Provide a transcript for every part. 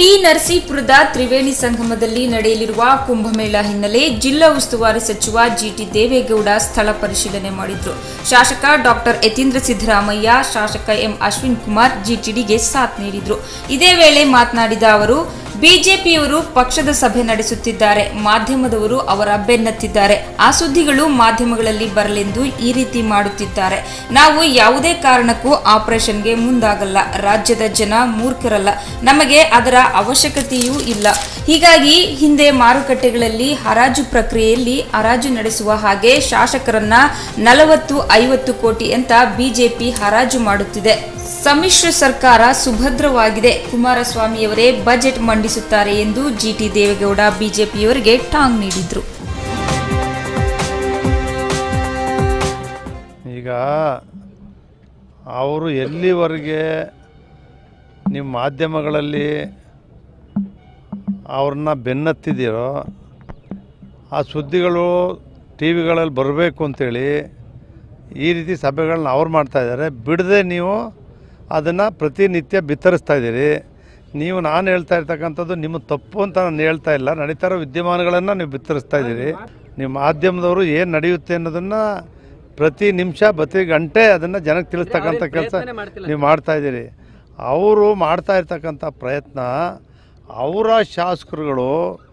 T ನರಸೀಪುರದ Triveni ಸಂಗಮದಲ್ಲಿ ನಡೆಯಲಿರುವ ಕುಂಭಮೇಳ ಹಿನ್ನೆಲೆ ಜಿಲ್ಲಾ ಉಸ್ತುವಾರಿ ಸಚಿವ ಜಿಟಿ ದೇವೇಗೌಡ ಸ್ಥಳ ಪರಿಶೀಲನೆ ಮಾಡಿದ್ರು ಶಾಸಕ ಡಾಕ್ಟರ್ ಯತೀಂದ್ರ ಸಿದ್ದರಾಮಯ್ಯ ಶಾಸಕ ಎಂ ಅಶ್ವಿನ್ ಕುಮಾರ್ ಜಿಟಿಡಿಗೆ ಸಾಥ್ ನೀಡಿದ್ರು ಇದೇ ವೇಳೆ ಮಾತನಾಡಿದ ಅವರು ಬಿಜೆಪಿಯವರು ಪಕ್ಷದ ಸಭೆ ನಡೆಸುತ್ತಿದ್ದಾರೆ ಮಾಧ್ಯಮದವರು ಅವರ ಬೆನ್ನತ್ತಿದ್ದಾರೆ ಆ ಸುದ್ದಿಗಳು ಮಾಧ್ಯಮಗಳಲ್ಲಿ ಬರಲೆಂದು ಈ ರೀತಿ ಮಾಡುತ್ತಿದ್ದಾರೆ ನಾವು ಯಾವುದೇ ಕಾರಣಕ್ಕೂ ಆಪರೇಷನ್ಗೆ ಮುಂದಾಗಲ್ಲ ರಾಜ್ಯದ ಜನ ಮೂರ್ಖರಲ್ಲ ನಮಗೆ ಅದರ ಅವಶ್ಯಕತೆಯೂ ಇಲ್ಲ ಹೀಗಾಗಿ ಹಿಂದೆ ಮಾರುಕಟ್ಟೆಗಳಲ್ಲಿ ಹರಾಜು ಪ್ರಕ್ರಿಯೆಯಲ್ಲಿ ಹರಾಜು ನಡೆಸುವ ಹಾಗೆ ಶಾಸಕರನ್ನ ನಲವತ್ತು ಐವತ್ತು ಕೋಟಿ ಅಂತ ಬಿಜೆಪಿ ಹರಾಜು ಮಾಡುತ್ತಿದೆ ಸಮ್ಮಿಶ್ರ ಸರ್ಕಾರ ಸುಭದ್ರವಾಗಿದೆ ಕುಮಾರಸ್ವಾಮಿಯವರೇ ಬಜೆಟ್ ಮಂಡಿಸುತ್ತಾರೆ ಎಂದು ಜಿಟಿ ದೇವೇಗೌಡ ಬಿಜೆಪಿಯವರಿಗೆ ಟಾಂಗ್ ನೀಡಿದ್ರು ಈಗ ಅವರು ಎಲ್ಲಿವರೆಗೆ ನಿಮ್ಮ ಮಾಧ್ಯಮಗಳಲ್ಲಿ ಅವ್ರನ್ನ ಬೆನ್ನತ್ತಿದ್ದೀರೋ ಆ ಸುದ್ದಿಗಳು ಟಿ ವಿಗಳಲ್ಲಿ ಬರಬೇಕು ಅಂತೇಳಿ ಈ ರೀತಿ ಸಭೆಗಳನ್ನ ಅವ್ರು ಮಾಡ್ತಾಯಿದ್ದಾರೆ ಬಿಡದೆ ನೀವು ಅದನ್ನು ಪ್ರತಿನಿತ್ಯ ಬಿತ್ತರಿಸ್ತಾ ಇದ್ದೀರಿ ನೀವು ನಾನು ಹೇಳ್ತಾ ಇರ್ತಕ್ಕಂಥದ್ದು ನಿಮ್ಮ ತಪ್ಪು ಅಂತ ನಾನು ಹೇಳ್ತಾ ಇಲ್ಲ ನಡೀತಾ ಇರೋ ವಿದ್ಯಮಾನಗಳನ್ನು ನೀವು ಬಿತ್ತರಿಸ್ತಾ ಇದ್ದೀರಿ ನಿಮ್ಮ ಮಾಧ್ಯಮದವರು ಏನು ನಡೆಯುತ್ತೆ ಅನ್ನೋದನ್ನು ಪ್ರತಿ ನಿಮಿಷ ಪ್ರತಿ ಗಂಟೆ ಅದನ್ನು ಜನಕ್ಕೆ ತಿಳಿಸ್ತಕ್ಕಂಥ ಕೆಲಸ ನೀವು ಮಾಡ್ತಾ ಇದ್ದೀರಿ ಅವರು ಮಾಡ್ತಾ ಇರ್ತಕ್ಕಂಥ ಪ್ರಯತ್ನ ಅವರ ಶಾಸಕರುಗಳು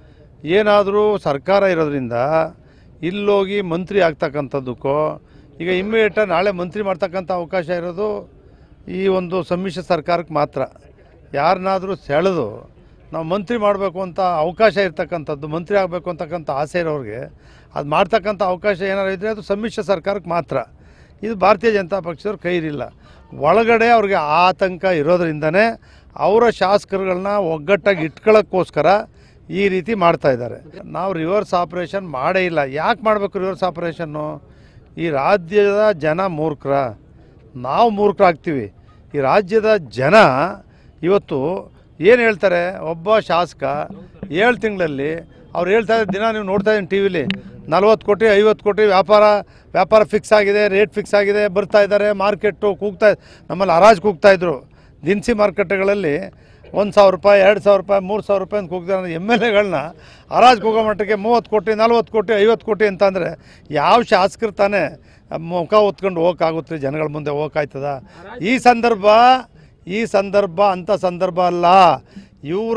ಏನಾದರೂ ಸರ್ಕಾರ ಇರೋದ್ರಿಂದ ಇಲ್ಲೋಗಿ ಮಂತ್ರಿ ಆಗ್ತಕ್ಕಂಥದ್ದಕ್ಕೋ ಈಗ ಇಮ್ಮಿಡಿಯೇಟಾಗಿ ನಾಳೆ ಮಂತ್ರಿ ಮಾಡ್ತಕ್ಕಂಥ ಅವಕಾಶ ಇರೋದು ಈ ಒಂದು ಸಮ್ಮಿಶ್ರ ಸರ್ಕಾರಕ್ಕೆ ಮಾತ್ರ ಯಾರನ್ನಾದರೂ ಸೆಳೆದು ನಾವು ಮಂತ್ರಿ ಮಾಡಬೇಕು ಅಂತ ಅವಕಾಶ ಇರ್ತಕ್ಕಂಥದ್ದು ಮಂತ್ರಿ ಆಗಬೇಕು ಅಂತಕ್ಕಂಥ ಆಸೆ ಇರೋರಿಗೆ ಅದು ಮಾಡ್ತಕ್ಕಂಥ ಅವಕಾಶ ಏನಾದ್ರು ಇದ್ದರೆ ಅದು ಸಮ್ಮಿಶ್ರ ಸರ್ಕಾರಕ್ಕೆ ಮಾತ್ರ ಇದು ಭಾರತೀಯ ಜನತಾ ಪಕ್ಷದವ್ರ ಕೈರಿಲ್ಲ ಒಳಗಡೆ ಅವ್ರಿಗೆ ಆ ಆತಂಕ ಇರೋದ್ರಿಂದನೇ ಅವರ ಶಾಸಕರುಗಳನ್ನ ಒಗ್ಗಟ್ಟಾಗಿ ಇಟ್ಕೊಳ್ಳೋಕ್ಕೋಸ್ಕರ ಈ ರೀತಿ ಮಾಡ್ತಾ ಇದ್ದಾರೆ ನಾವು ರಿವರ್ಸ್ ಆಪ್ರೇಷನ್ ಮಾಡೇ ಇಲ್ಲ ಯಾಕೆ ಮಾಡಬೇಕು ರಿವರ್ಸ್ ಆಪ್ರೇಷನ್ನು ಈ ರಾಜ್ಯದ ಜನ ಮೂರ್ಖರ ನಾವು ಮೂರ್ಖರಾಗ್ತೀವಿ ಈ ರಾಜ್ಯದ ಜನ ಇವತ್ತು ಏನು ಹೇಳ್ತಾರೆ ಒಬ್ಬ ಶಾಸಕ ಏಳು ತಿಂಗಳಲ್ಲಿ ಅವ್ರು ಹೇಳ್ತಾ ಇದ್ದ ದಿನ ನೀವು ನೋಡ್ತಾ ಇದ್ದೀನಿ ಟಿ ವಿಲಿ ನಲ್ವತ್ತು ಕೋಟಿ ಐವತ್ತು ಕೋಟಿ ವ್ಯಾಪಾರ ವ್ಯಾಪಾರ ಫಿಕ್ಸ್ ಆಗಿದೆ ರೇಟ್ ಫಿಕ್ಸ್ ಆಗಿದೆ ಬರ್ತಾ ಇದ್ದಾರೆ ಮಾರ್ಕೆಟು ಕೂಗ್ತಾ ನಮ್ಮಲ್ಲಿ ಹರಾಜು ಕೂಗ್ತಾ ಇದ್ರು ದಿನಸಿ ಮಾರುಕಟ್ಟೆಗಳಲ್ಲಿ ಒಂದು ಸಾವಿರ ರೂಪಾಯಿ ಎರಡು ಸಾವಿರ ರೂಪಾಯಿ ಮೂರು ಸಾವಿರ ರೂಪಾಯಿ ಅಂತ ಕೂಗ್ತಾರೆ ಎಮ್ ಎಲ್ ಎಗಳನ್ನ ಹರಾಜು ಕೂಗೋ ಮಟ್ಟಕ್ಕೆ ಮೂವತ್ತು ಕೋಟಿ ನಲ್ವತ್ತು ಕೋಟಿ ಐವತ್ತು ಕೋಟಿ ಅಂತಂದರೆ ಯಾವ ಶಾಸಕರು ತಾನೇ ಮುಖ ಹೊತ್ಕೊಂಡು ಹೋಗೋಕ್ಕಾಗುತ್ತೆ ಜನಗಳ ಮುಂದೆ ಹೋಗೋಕ್ಕಾಯ್ತದ ಈ ಸಂದರ್ಭ ಈ ಸಂದರ್ಭ ಅಂಥ ಸಂದರ್ಭ ಅಲ್ಲ ಇವರ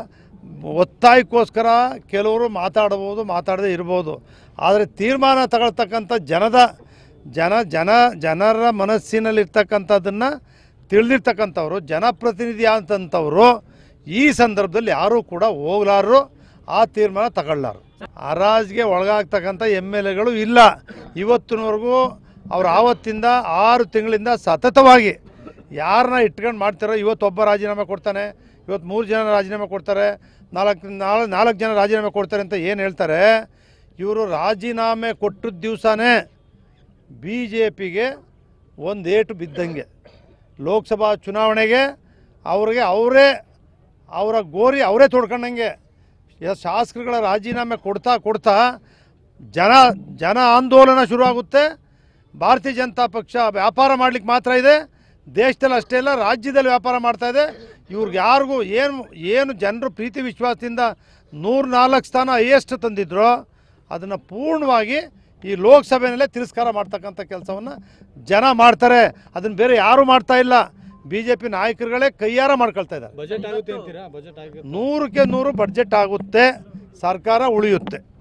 ಒತ್ತಾಯಕ್ಕೋಸ್ಕರ ಕೆಲವರು ಮಾತಾಡ್ಬೋದು ಮಾತಾಡದೇ ಇರ್ಬೋದು ಆದರೆ ತೀರ್ಮಾನ ತಗೊಳ್ತಕ್ಕಂಥ ಜನದ ಜನ ಜನ ಜನರ ಮನಸ್ಸಿನಲ್ಲಿರ್ತಕ್ಕಂಥದ್ದನ್ನು ತಿಳಿದಿರ್ತಕ್ಕಂಥವ್ರು ಜನಪ್ರತಿನಿಧಿ ಅಂತಂಥವ್ರು ಈ ಸಂದರ್ಭದಲ್ಲಿ ಯಾರೂ ಕೂಡ ಹೋಗ್ಲಾರರು ಆ ತೀರ್ಮಾನ ತಗೊಳ್ಳಾರು ಹರಾಜ್ಗೆ ಒಳಗಾಗ್ತಕ್ಕಂಥ ಎಮ್ ಎಲ್ ಎಗಳು ಇಲ್ಲ ಇವತ್ತಿನವರೆಗೂ ಅವ್ರು ಆವತ್ತಿಂದ ಆರು ತಿಂಗಳಿಂದ ಸತತವಾಗಿ ಯಾರನ್ನ ಇಟ್ಕೊಂಡು ಮಾಡ್ತಾರೋ ಇವತ್ತು ಒಬ್ಬ ರಾಜೀನಾಮೆ ಕೊಡ್ತಾನೆ ಇವತ್ತು ಮೂರು ಜನ ರಾಜೀನಾಮೆ ಕೊಡ್ತಾರೆ ನಾಲ್ಕು ನಾಲ್ಕು ನಾಲ್ಕು ಜನ ರಾಜೀನಾಮೆ ಕೊಡ್ತಾರೆ ಅಂತ ಏನು ಹೇಳ್ತಾರೆ ಇವರು ರಾಜೀನಾಮೆ ಕೊಟ್ಟಿದ್ದ ದಿವಸನೇ ಬಿ ಜೆ ಪಿಗೆ ಒಂದು ಏಟು ಬಿದ್ದಂಗೆ ಲೋಕಸಭಾ ಚುನಾವಣೆಗೆ ಅವ್ರಿಗೆ ಅವರೇ ಅವರ ಗೋರಿ ಅವರೇ ತೊಡ್ಕೊಂಡಂಗೆ ಯ- ಶಾಸಕರುಗಳ ರಾಜೀನಾಮೆ ಕೊಡ್ತಾ ಕೊಡ್ತಾ ಜನ ಜನ ಆಂದೋಲನ ಶುರುವಾಗುತ್ತೆ ಭಾರತೀಯ ಜನತಾ ಪಕ್ಷ ವ್ಯಾಪಾರ ಮಾಡ್ಲಿಕ್ಕೆ ಮಾತ್ರ ಇದೆ ದೇಶದಲ್ಲಿ ಅಷ್ಟೇ ಇಲ್ಲ ರಾಜ್ಯದಲ್ಲಿ ವ್ಯಾಪಾರ ಮಾಡ್ತಾ ಇದೆ ಇವ್ರಿಗೆ ಯಾರಿಗೂ ಏನು ಏನು ಜನರು ಪ್ರೀತಿ ವಿಶ್ವಾಸದಿಂದ ನೂರ ನಾಲ್ಕು ಸ್ಥಾನ ಹೈಯೆಸ್ಟ್ ತಂದಿದ್ರು ಅದನ್ನು ಪೂರ್ಣವಾಗಿ ಈ ಲೋಕಸಭೆಯಲ್ಲೇ ತಿರಸ್ಕಾರ ಮಾಡ್ತಕ್ಕಂಥ ಕೆಲಸವನ್ನು ಜನ ಮಾಡ್ತಾರೆ ಅದನ್ನು ಬೇರೆ ಯಾರೂ ಮಾಡ್ತಾ ಇಲ್ಲ ಬಿ ಜೆ ಪಿ ನಾಯಕರುಗಳೇ ಕೈಯಾರ ಮಾಡ್ಕೊಳ್ತಾ ಇದ್ದಾರೆ ಬಜೆಟ್ ಆಗುತ್ತೆ ಅಂತೀರಾ ಬಜೆಟ್ ಆಗುತ್ತೆ ನೂರಕ್ಕೆ ನೂರು ಬಡ್ಜೆಟ್ ಆಗುತ್ತೆ ಸರ್ಕಾರ ಉಳಿಯುತ್ತೆ